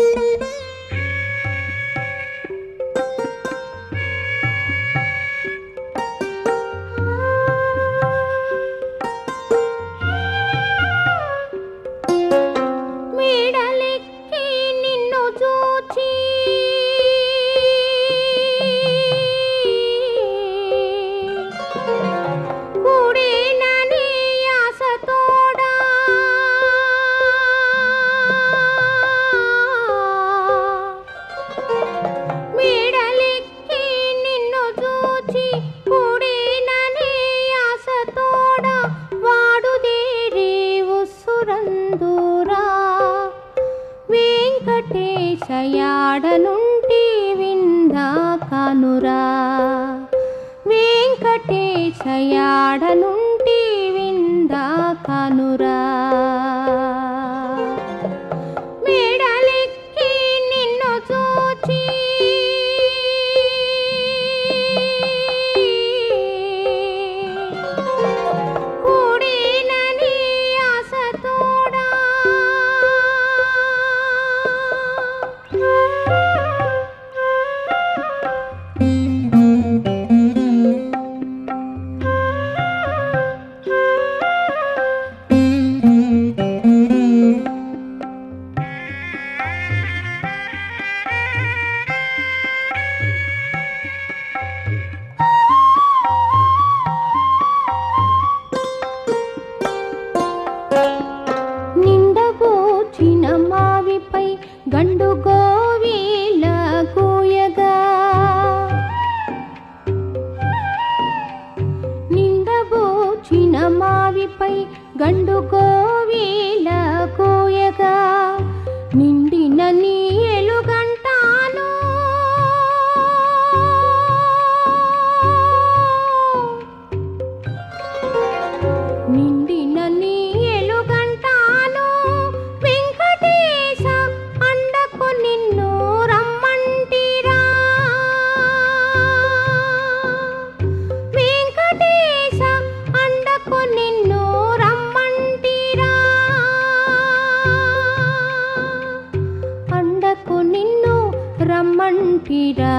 మేడలెక్కి నిన్ను చూచి కూడేనని ఆశతోడా మేడలెక్కి నిన్ను చూచి కూడేనని ఆశతోడా వాడుదేరే ఉస్సురందురా వెంకటేశయాడనుంటి విందా కానురా వెంకటేశయాడనుంటి విందా కానురా మేడలెక్కి నిన్ను చూచి కూడేనని ఆశతోడా నిండబోచిన మావిపై గండు గోవిల కూయగా నిండబోచిన మావిపై గండు గోవిల కూయగా నిండిన నీ ఎలుగంటాను నిండిన నీ ఎలుగంటాను వెంకటేశ అండకు నిన్ను రమ్మంటిరా వెంకటేశ అండకు నిన్ను రమ్మంటిరా అండకు నిన్ను రమ్మంటిరా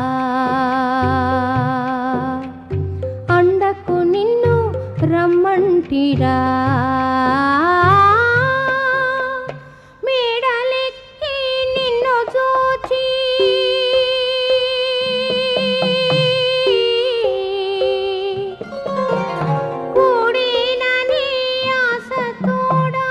అండకు నిన్ను రమ్మంటిరా మేడలెక్కి నిన్ను చూచి కూడినని ఆశతోడా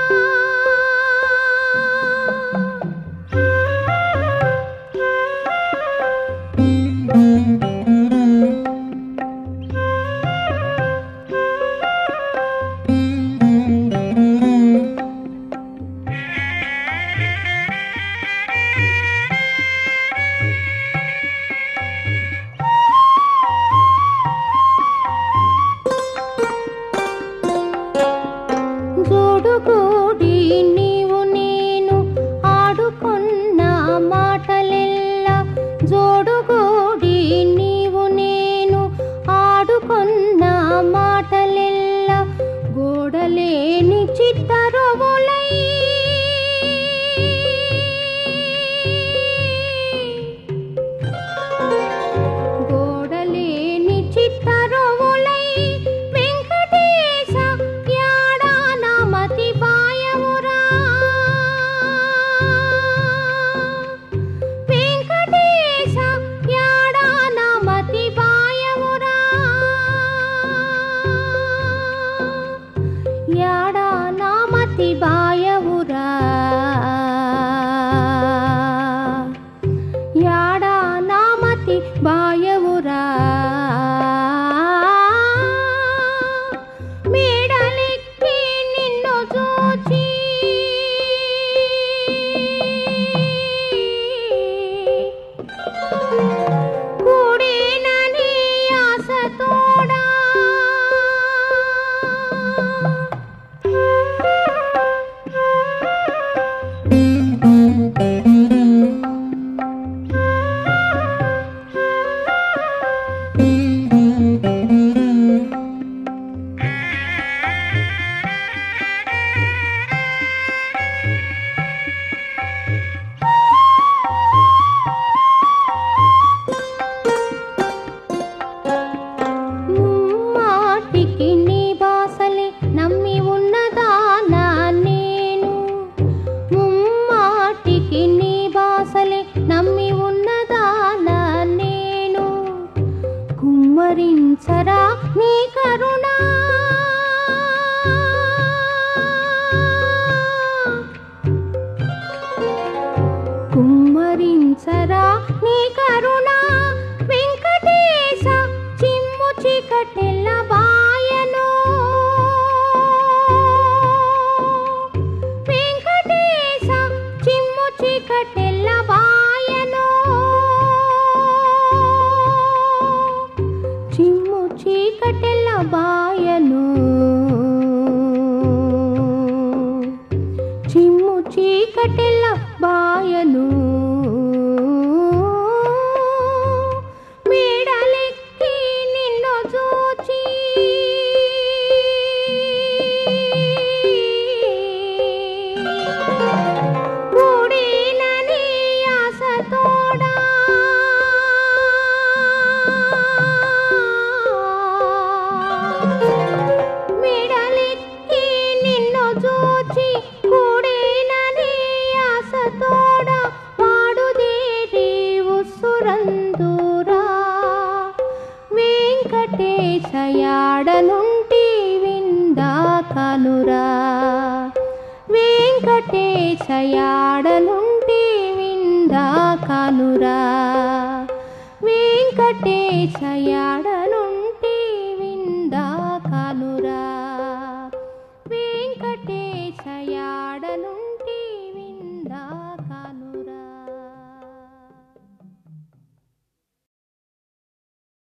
కుమ్మరించరా నీ కరుణా కుమ్మరించరా నీ కరుణ వెంకటేశ చిమ్ము చీకటెల్ల బాయను వెంకటేశ చిమ్ము చీకటెల్ల బాయను చిమ్ము చీకటెల్ల బాయను చిమ్ము చీకటెల్ల బాయను మేడలెక్కి నిన్ను చూచి కూడినని ఆశతోడా మెడలెక్కి నిన్ను చూచి కూడేనని ఆశతోడ పాడుదేటి ఉస్సురందురా వెంకటేశయాడనుంటి విందా కనురా వెంకటేశయాడనుంటి విందా కనురా వెంకటేశయాడను